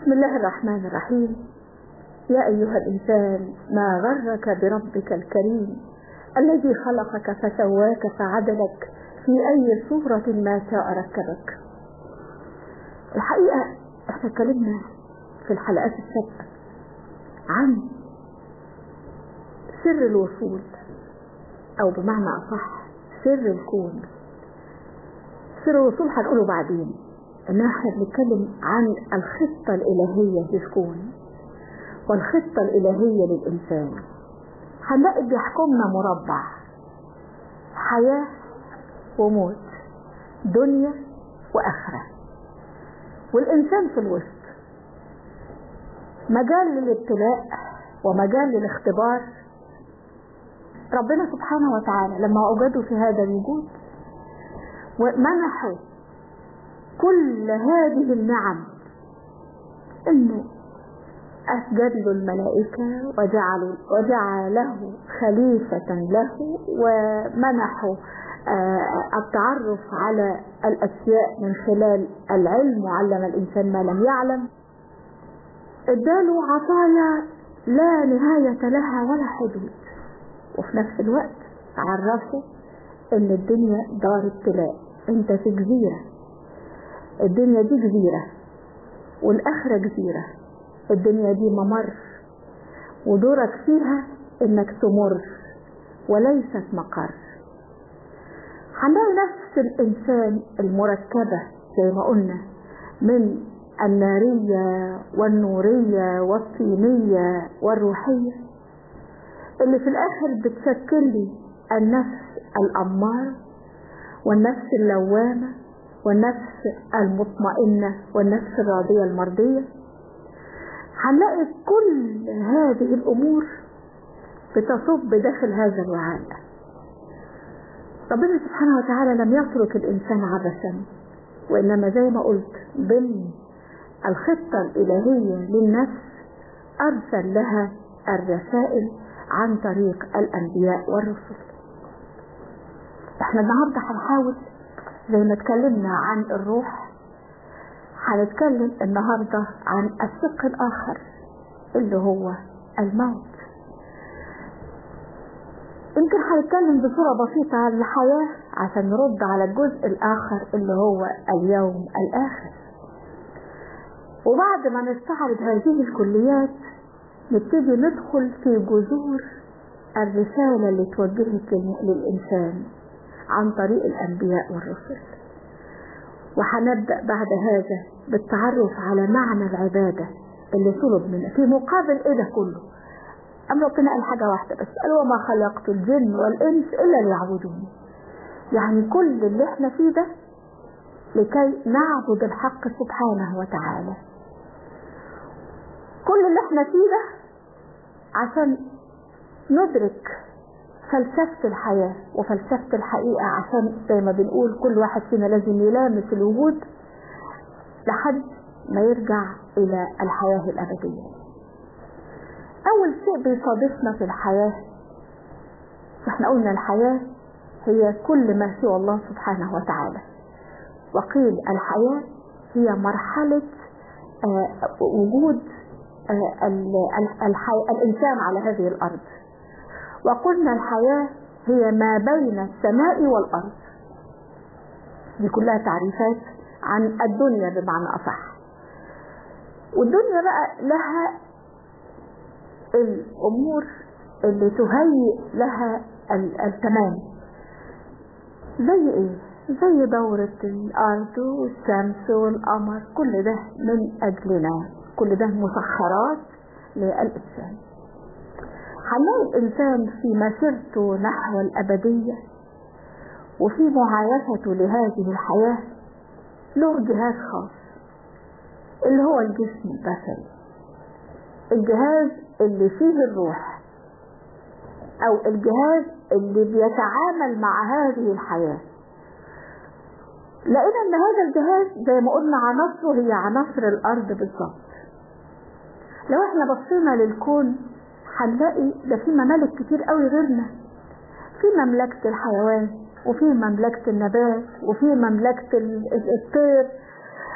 بسم الله الرحمن الرحيم يا أيها الإنسان ما غرك بربك الكريم الذي خلقك فسواك فعدلك في أي صورة ما شاء ركبك الحقيقة احنا اتكلمنا في الحلقات السابقة عن سر الوصول أو بمعنى أصح سر الكون سر الوصول هنقوله بعدين إن احنا بنتكلم عن الخطة الإلهية للكون والخطة الإلهية للإنسان هنلاقي بيحكمنا مربع حياة وموت دنيا وآخرة والإنسان في الوسط مجال للابتلاء ومجال للاختبار ربنا سبحانه وتعالى لما أوجدوا في هذا الوجود ومنحوا كل هذه النعم انه اسجد له الملائكة وجعلوا وجعله خليفة له ومنحوا التعرف على الاشياء من خلال العلم وعلم الانسان ما لم يعلم اداله عطايا لا نهاية لها ولا حدود وفي نفس الوقت عرفوا ان الدنيا دار ابتلاء انت في جزيرة الدنيا دي جزيرة والاخرة جزيرة الدنيا دي ممر ودورك فيها انك تمر وليست مقر هنلاقي نفس الانسان المركبة زي ما قلنا من النارية والنورية والطينية والروحية اللي في الاخر بتشكل لي النفس الامارة والنفس اللوامة والنفس المطمئنة والنفس الراضية المرضية هنلاقي كل هذه الامور بتصب داخل هذا الوعاء ربنا سبحانه وتعالى لم يترك الانسان عبثا وانما زي ما قلت ضمن الخطة الالهية للنفس ارسل لها الرسائل عن طريق الانبياء والرسل احنا النهارده هنحاول زي ما اتكلمنا عن الروح هنتكلم النهارده عن الشق الاخر اللي هو الموت يمكن هنتكلم بصورة بسيطة عن الحياة عشان نرد على الجزء الآخر اللي هو اليوم الآخر وبعد ما نستعرض هذه الكليات نبتدي ندخل في جذور الرسالة اللي توجهت للإنسان عن طريق الأنبياء والرسل وهنبدأ بعد هذا بالتعرف على معنى العبادة اللي طلب منا في مقابل ايه ده كله أم ربنا قال حاجة واحدة بس قال وما خلقت الجن والإنس إلا ليعبدوني يعني كل اللي احنا فيه ده لكي نعبد الحق سبحانه وتعالى كل اللي احنا فيه ده عشان ندرك فلسفة الحياة وفلسفة الحقيقة عشان زي ما بنقول كل واحد فينا لازم يلامس الوجود لحد ما يرجع إلى الحياة الأبدية أول شيء بيصادفنا في الحياة احنا قلنا الحياة هي كل ما سوى الله سبحانه وتعالى وقيل الحياة هي مرحلة آه وجود آه الإنسان على هذه الأرض وقلنا الحياة هي ما بين السماء والأرض دي كلها تعريفات عن الدنيا بمعنى أصح والدنيا بقى لها الأمور اللي تهيئ لها التمام زي ايه زي دورة الأرض والشمس والقمر كل ده من أجلنا كل ده مسخرات للإنسان هنلاقي الإنسان في مسيرته نحو الأبدية وفي معايشته لهذه الحياة له جهاز خاص اللي هو الجسم البشري الجهاز اللي فيه الروح أو الجهاز اللي بيتعامل مع هذه الحياة لقينا ان هذا الجهاز زي ما قلنا عناصره هي عناصر الارض بالظبط لو احنا بصينا للكون هنلاقي ده في ممالك كتير قوي غيرنا في مملكة الحيوان وفي مملكة النبات وفي مملكة الطير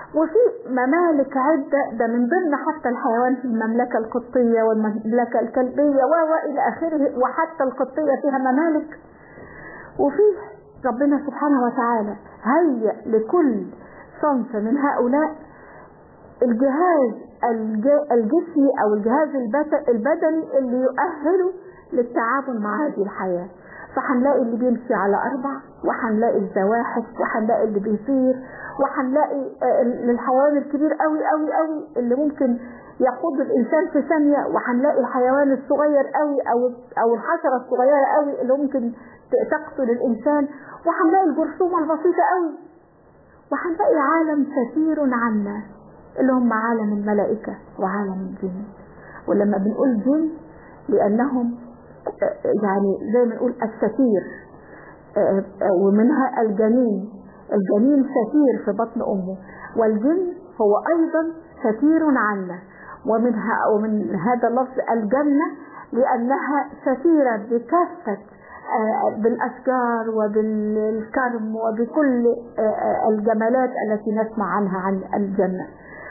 وفي ممالك عدة ده من ضمن حتى الحيوان في المملكة القطية والمملكة الكلبية و إلى آخره وحتى القطية فيها ممالك وفيه ربنا سبحانه وتعالى هيأ لكل صنف من هؤلاء الجهاز الجسمي او الجهاز البدني اللي يؤهله للتعامل مع هذه الحياة فهنلاقي اللي بيمشي على اربع وهنلاقي الزواحف وهنلاقي اللي بيطير وهنلاقي الحيوان الكبير قوي قوي قوي اللي ممكن يقود الانسان في ثانيه وهنلاقي الحيوان الصغير قوي او او الحشره الصغيره قوي اللي ممكن تقتل الانسان وهنلاقي الجرثومه البسيطه قوي وهنلاقي عالم كثير عنا اللي هم عالم الملائكة وعالم الجن ولما بنقول جن لأنهم يعني زي ما نقول الستير ومنها الجنين الجنين ستير في بطن أمه والجن هو أيضا ستير عنا ومنها ومن هذا اللفظ الجنة لأنها ستيرة بكافة بالأشجار وبالكرم وبكل الجمالات التي نسمع عنها عن الجنة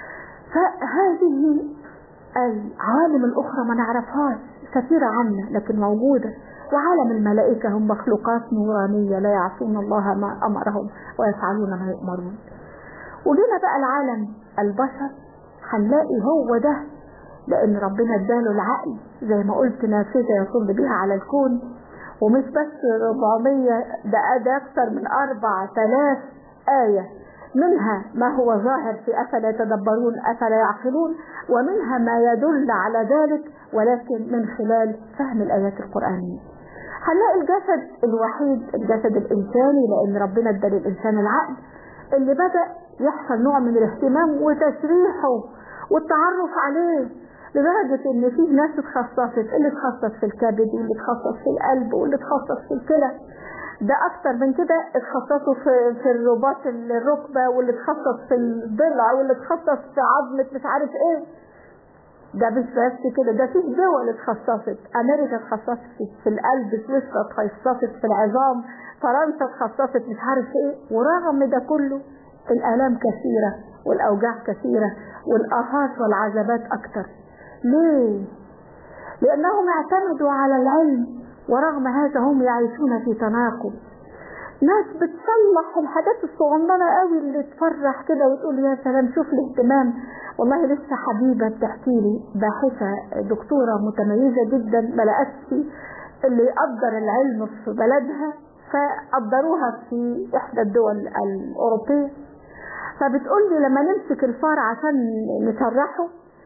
فهذه العوالم الأخرى ما نعرفهاش كثيرة عنا لكن موجودة وعالم الملائكة هم مخلوقات نورانية لا يعصون الله ما أمرهم ويفعلون ما يؤمرون وجينا بقى العالم البشر هنلاقي هو ده لأن ربنا اداله العقل زي ما قلت نافذة يصل بها على الكون ومش بس 400 ده ده أكثر من 4000 آية منها ما هو ظاهر في أفلا يتدبرون أفلا يعقلون ومنها ما يدل على ذلك ولكن من خلال فهم الآيات القرآنية هنلاقي الجسد الوحيد الجسد الإنساني لأن ربنا ادى للإنسان العقل اللي بدأ يحصل نوع من الاهتمام وتشريحه والتعرف عليه لدرجة ان في ناس اتخصصت اللي اتخصص في الكبد واللي اتخصص في القلب واللي اتخصص في الكلى ده اكتر من كده اتخصصوا في في الرباط الركبة واللي اتخصص في الضلع واللي اتخصص في عظمة مش عارف ايه ده مش بس كده ده في دول اتخصصت امريكا اتخصصت في القلب سويسرا اتخصصت في العظام فرنسا اتخصصت مش عارف ايه ورغم ده كله الالام كثيرة والاوجاع كثيرة والاهات والعذابات اكتر ليه لانهم اعتمدوا على العلم ورغم هذا هم يعيشون في تناقض ناس بتصلح الحاجات الصغننه قوي اللي تفرح كده وتقول يا سلام شوف الاهتمام والله لسه حبيبه بتحكي لي باحثه دكتوره متميزه جدا ما لقتش اللي يقدر العلم في بلدها فقدروها في احدى الدول الاوروبيه فبتقول لي لما نمسك الفار عشان نشرحه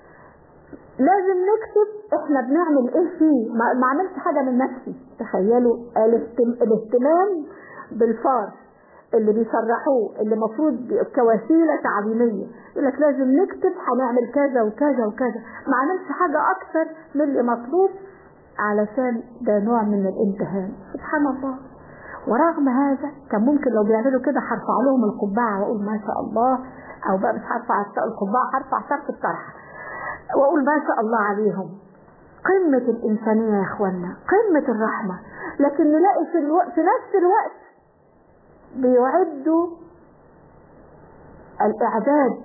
لازم نكتب احنا بنعمل ايه فيه ما, ما عملش حاجه من نفسي تخيلوا الاهتمام بالفار اللي بيشرحوه اللي المفروض كوسيله تعليميه يقول لك لازم نكتب هنعمل كذا وكذا وكذا ما عملش حاجه اكثر من اللي مطلوب علشان ده نوع من الامتهان سبحان الله ورغم هذا كان ممكن لو بيعملوا كده هرفع لهم القبعه واقول ما شاء الله او بقى مش هرفع القبعه هرفع سقف الطرح واقول ما شاء الله عليهم قمة الإنسانية يا إخوانا قمة الرحمة لكن نلاقي في, الوقت في نفس الوقت بيعدوا الإعداد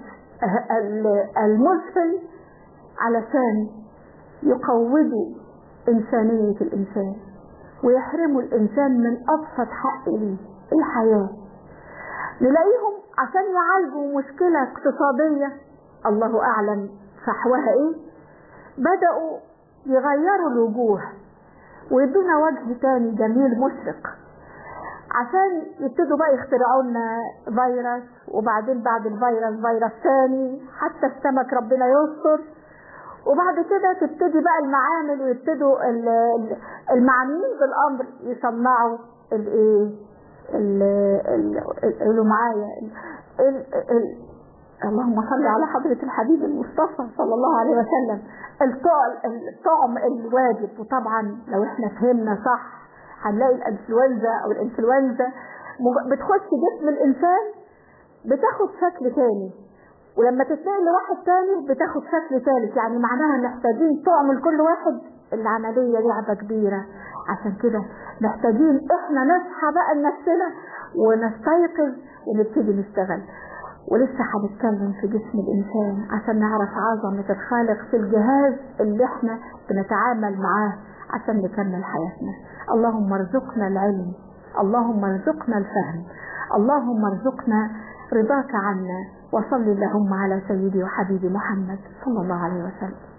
المذهل علشان يقوضوا إنسانية الإنسان ويحرموا الإنسان من أبسط حق ليه الحياة نلاقيهم عشان يعالجوا مشكلة اقتصادية الله أعلم فحوها ايه بدأوا يغيروا الوجوه ويدونا وجه تاني جميل مشرق عشان يبتدوا بقى يخترعوا لنا فيروس وبعدين بعد الفيروس فيروس تاني حتى السمك ربنا يستر وبعد كده تبتدي بقى المعامل ويبتدوا المعنيين بالامر يصنعوا الايه قولوا معايا اللهم صل على حضرة الحبيب المصطفى صلى الله عليه وسلم الطعم الواجب وطبعا لو احنا فهمنا صح هنلاقي الانفلونزا او الانفلونزا بتخش جسم الانسان بتاخد شكل تاني ولما تتنقل لواحد تاني بتاخد شكل ثالث يعني معناها محتاجين طعم لكل واحد العملية لعبة كبيرة عشان كده محتاجين احنا نصحى بقى لنفسنا ونستيقظ ونبتدي نشتغل ولسه هنتكلم في جسم الإنسان عشان نعرف عظمة الخالق في الجهاز اللي احنا بنتعامل معاه عشان نكمل حياتنا اللهم ارزقنا العلم اللهم ارزقنا الفهم اللهم ارزقنا رضاك عنا وصل اللهم على سيدي وحبيبي محمد صلى الله عليه وسلم